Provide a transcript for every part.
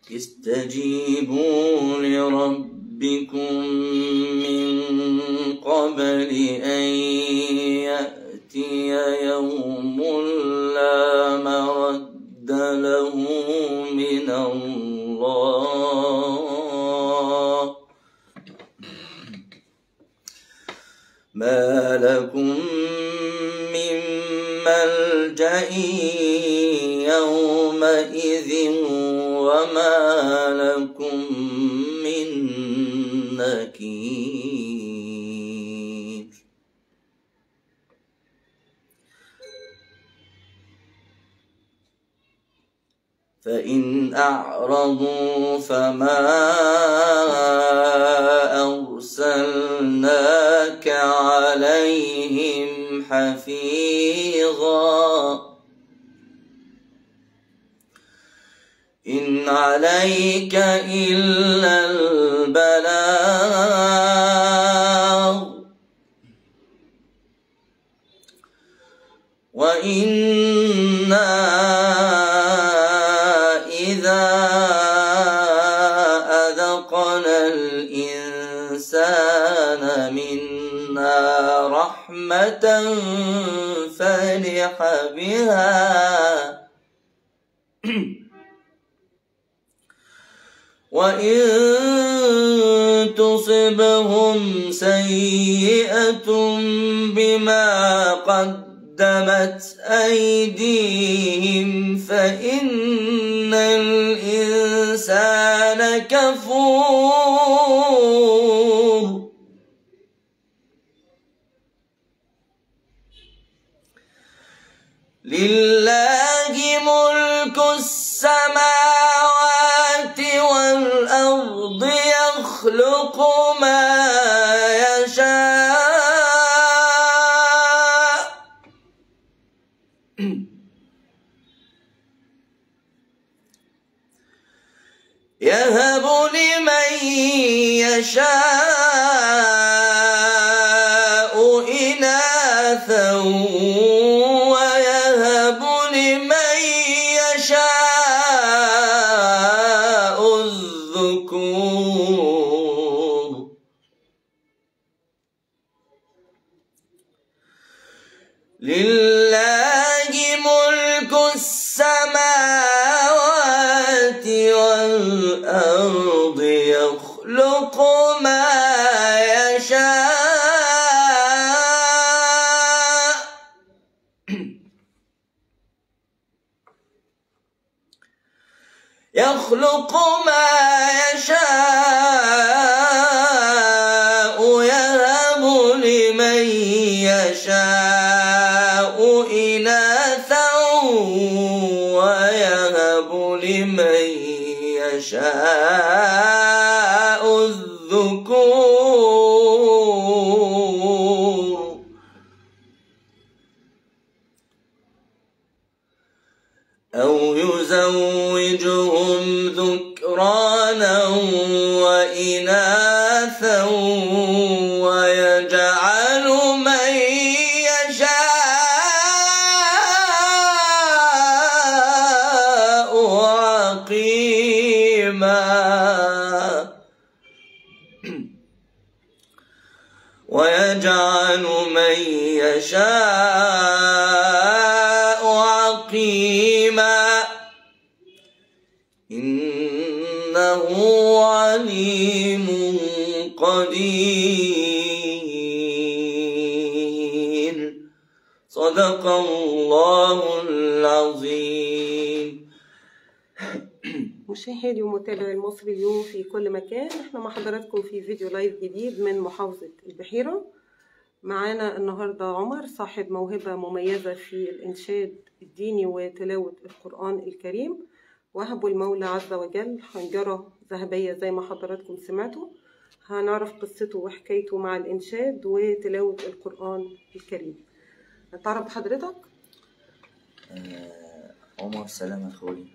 استجيبوا لربكم من قبل أن يأتي يوم لا مرد له من الله ما لكم من ملجأ يومئذ وما لكم من نكير فإن أعرضوا فما أرسلناك عليهم حفيظا إن عليك إلا البلاغ وإنا إذا أذقنا الإنسان منا رحمة فرح بها وإن تصبهم سيئة بما قدمت أيديهم فإن الإنسان كفور لله ملك السماوات والأرض يخلق ما يشاء يهب لمن يشاء إناثا ويهب لمن يشاء الذكور لله ملك السماوات والأرض يخلق ما يشاء يخلق ما يشاء يهب لمن يشاء إناثا ويهب لمن يشاء الذكور أو يزوجهم ذكرانا وإناثا ويجعل من يشاء عقيما ويجعل من يشاء عقيما إنه عليم قدير صدق الله العظيم مشاهدي ومتابعي المصري اليوم في كل مكان احنا مع حضراتكم في فيديو لايف جديد من محافظة البحيرة معانا النهاردة عمر صاحب موهبة مميزة في الإنشاد الديني وتلاوة القرآن الكريم وهبه المولى عز وجل حنجرة ذهبية زي ما حضراتكم سمعتوا هنعرف قصته وحكايته مع الإنشاد وتلاوة القرآن الكريم نتعرف بحضرتك آه، عمر سلام أخوي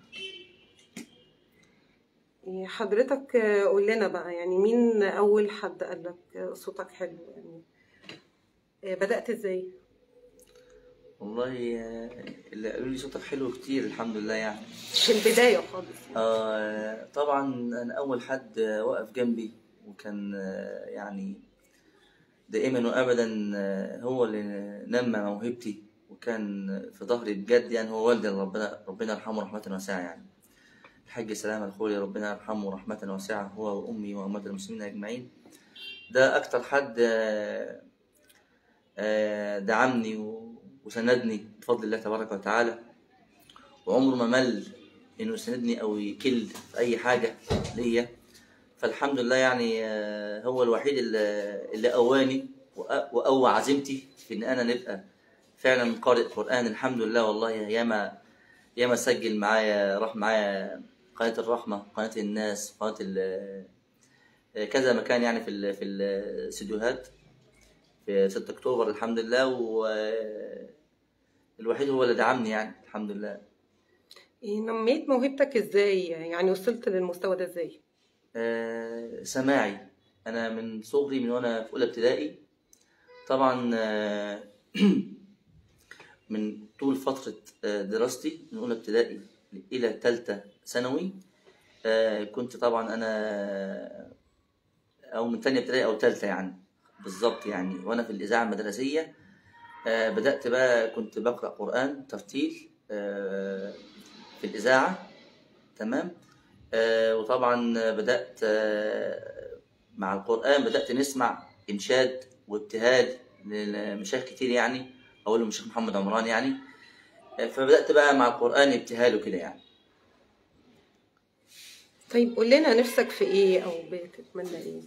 إيه، حضرتك آه، قول لنا بقى يعني مين أول حد قال لك آه، صوتك حلو يعني آه، بدأت إزاي؟ والله آه، اللي قالوا لي صوتك حلو كتير الحمد لله يعني في البداية خالص آه طبعا انا اول حد آه، وقف جنبي وكان آه، يعني دائما وابدا آه، هو اللي نمى موهبتي وكان في ظهري بجد يعني هو والدي ربنا ربنا يرحمه رحمة واسعة يعني الحاج سلام الخولي ربنا يرحمه رحمة واسعة هو وأمي وأمة المسلمين أجمعين ده أكتر حد آه، آه، دعمني و- وسندني بفضل الله تبارك وتعالى وعمره ما مل إنه يسندني أو يكل في أي حاجة ليا فالحمد لله يعني آه، هو الوحيد اللي اللي قواني وأ- وقوى عزيمتي في إن أنا نبقى فعلا قارئ قرآن الحمد لله والله ياما ياما سجل معايا راح معايا قناة الرحمة قناة الناس قناة ال- كذا مكان يعني في ال- في الاستديوهات في 6 أكتوبر الحمد لله والوحيد هو اللي دعمني يعني الحمد لله إيه، نميت موهبتك ازاي يعني وصلت للمستوى ده ازاي آه، سماعي أنا من صغري من وأنا في أولى ابتدائي طبعا آه، من طول فترة آه، دراستي من أولى ابتدائي إلى تالتة ثانوي آه، كنت طبعا أنا أو من تانية ابتدائي أو تالتة يعني بالظبط يعني وأنا في الإذاعة المدرسية آه، بدأت بقى كنت بقرأ قرآن ترتيل آه، في الإذاعة تمام آه، وطبعا بدأت آه، مع القرآن بدأت نسمع إنشاد وابتهال لمشايخ كتير يعني أولهم الشيخ محمد عمران يعني آه، فبدأت بقى مع القرآن ابتهال وكده يعني طيب قول لنا نفسك في ايه او بتتمنى ايه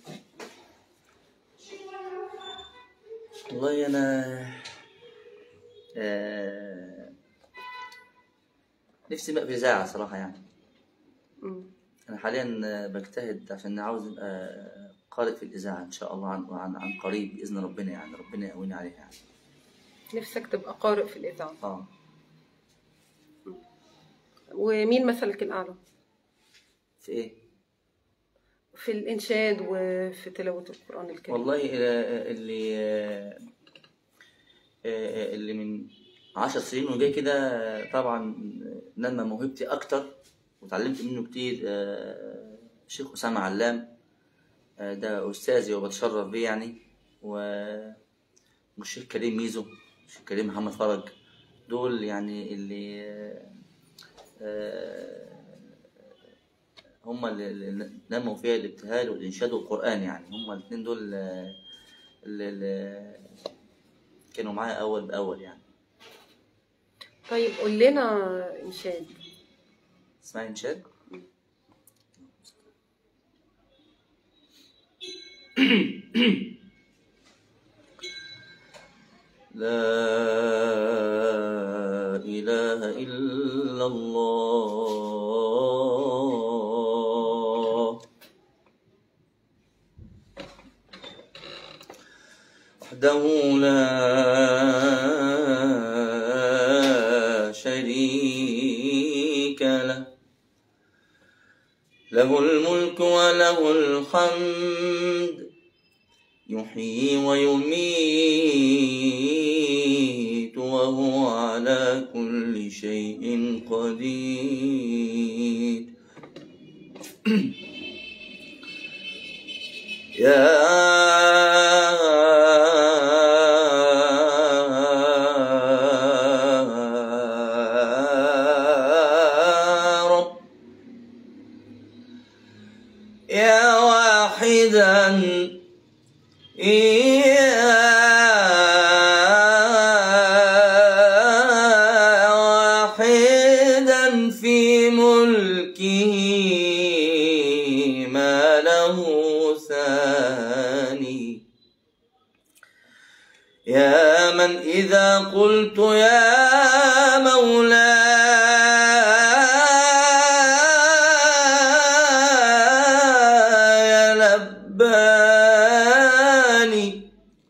والله أنا آه، نفسي بقى في إذاعة صراحة يعني مم. أنا حاليا بجتهد عشان عاوز أبقى قارئ في الإذاعة إن شاء الله عن عن, عن قريب بإذن ربنا يعني ربنا يقويني عليها يعني نفسك تبقى قارئ في الإذاعة آه ومين مثلك الأعلى في إيه؟ في الإنشاد وفي تلاوة القرآن الكريم والله آه، اللي آه، آه، اللي من عشر سنين وجاي كده آه، طبعا نمى موهبتي أكتر وتعلمت منه كتير آه، الشيخ أسامة علام آه، ده أستاذي وبتشرف بيه يعني و- والشيخ كريم ميزو الشيخ كريم محمد فرج دول يعني اللي آه، آه، هم اللي اللي نموا فيها الابتهال والإنشاد والقرآن يعني هم الاثنين دول آه، اللي اللي كانوا معايا أول بأول يعني طيب قول لنا إنشاد اسمعي إنشاد لا إله إلا الله وحده لا شريك له له الملك وله الحمد يحيي ويميت وهو على كل شيء قدير يا رب يا واحدا يا واحدا في ملكه ما له ثاني يا من إذا قلت يا مولاي لباني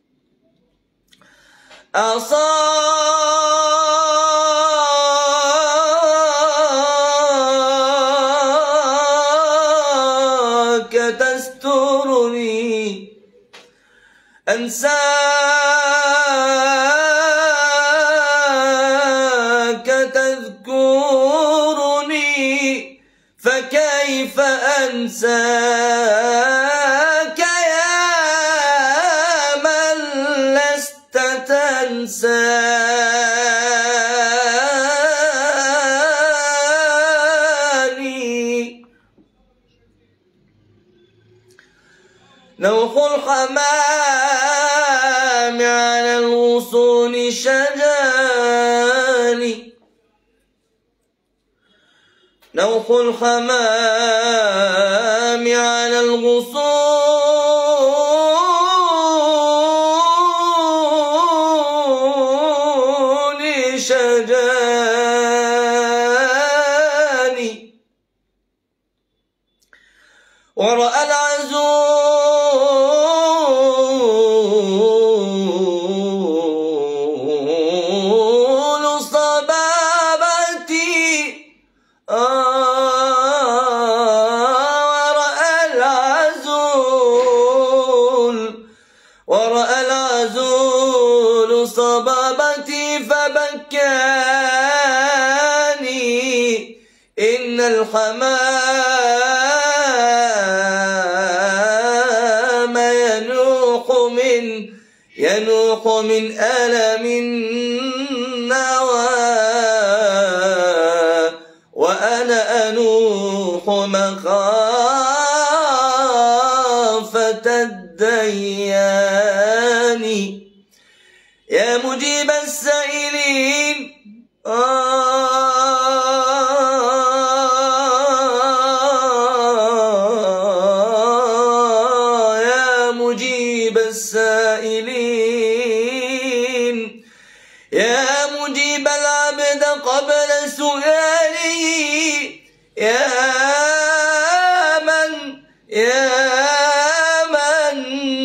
عصاك تسترني فكيف أنساك يا من لست تنساني نوح الحمام على الغصون شجاني نوح الحمام على الغصون شجاني ورأى العزول صبابتي آه ورأى العزول ورأى العزول صبابتي فبكاني إن الحمام ينوح من ينوح من ألم النوى وأنا أنوح مخافة الديان يا مجيب السائلين آه يا مجيب السائلين يا مجيب العبد قبل سؤاله يا من يا من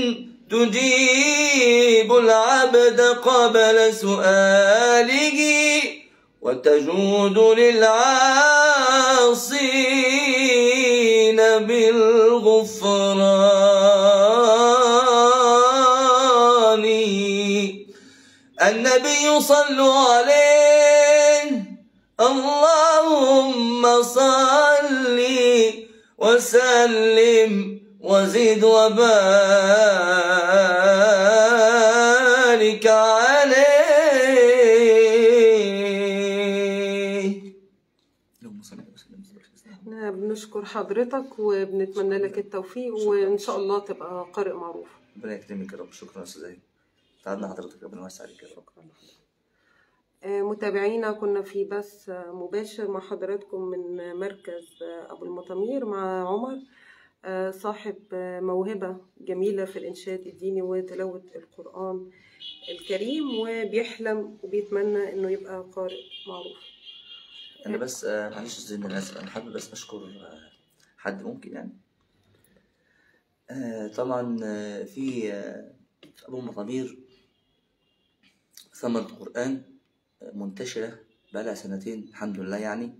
تجيب العبد قبل سؤاله وتجود للعاصين بالغفران النبي صلوا عليه اللهم صل وسلم وزد وبارك عليه اللهم صل وسلم احنا بنشكر حضرتك وبنتمنى لك التوفيق وان شاء الله تبقى قارئ معروف ربنا يكرمك يا رب شكرا يا استاذ أيمن. تعبنا حضرتك ربنا يوسع عليك يا رب آه، متابعينا كنا في بث آه، مباشر مع حضراتكم من مركز آه، أبو المطامير مع عمر آه، صاحب آه، موهبة جميلة في الإنشاد الديني وتلاوة القرآن الكريم وبيحلم وبيتمنى إنه يبقى قارئ معروف انا بس آه، معلش يا استاذ انا اسف انا حابب بس اشكر آه، حد ممكن يعني آه، طبعا آه، في آه، في ابو مطامير ثمرة القرآن آه، منتشرة بقالها سنتين الحمد لله يعني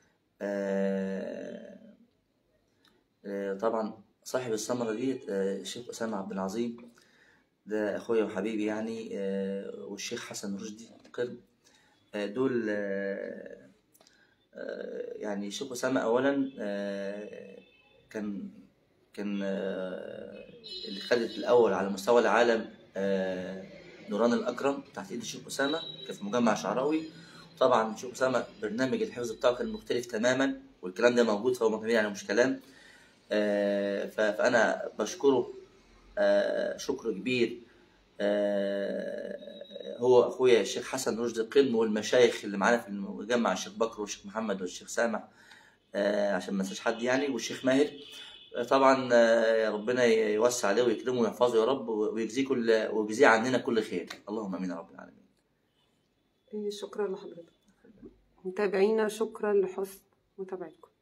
آه، آه، طبعا صاحب الثمرة دي آه، الشيخ أسامة عبد العظيم ده أخويا وحبيبي يعني آه، والشيخ حسن رشدي قرب آه، دول آه، آه، يعني الشيخ أسامة أولا آه، كان كان آه، اللي خدت الأول على مستوى العالم آه، نوران الأكرم تحت إيد الشيخ أسامة كان في مجمع شعراوي طبعا الشيخ أسامة برنامج الحفظ بتاعه كان مختلف تماما والكلام ده موجود فهو مطمئن يعني مش كلام آه، ف- فأنا بشكره آه، شكر كبير آه، هو اخويا الشيخ حسن رشدي القلم والمشايخ اللي معانا في المجمع الشيخ بكر والشيخ محمد والشيخ سامع آه، عشان ما انساش حد يعني والشيخ ماهر آه، طبعا آه، ربنا يوسع عليه ويكرمه ويحفظه يا رب ويجزيه كل ويجزيه عننا كل خير اللهم امين يا رب العالمين إيه، شكرا لحضرتك متابعينا شكرا لحسن متابعتكم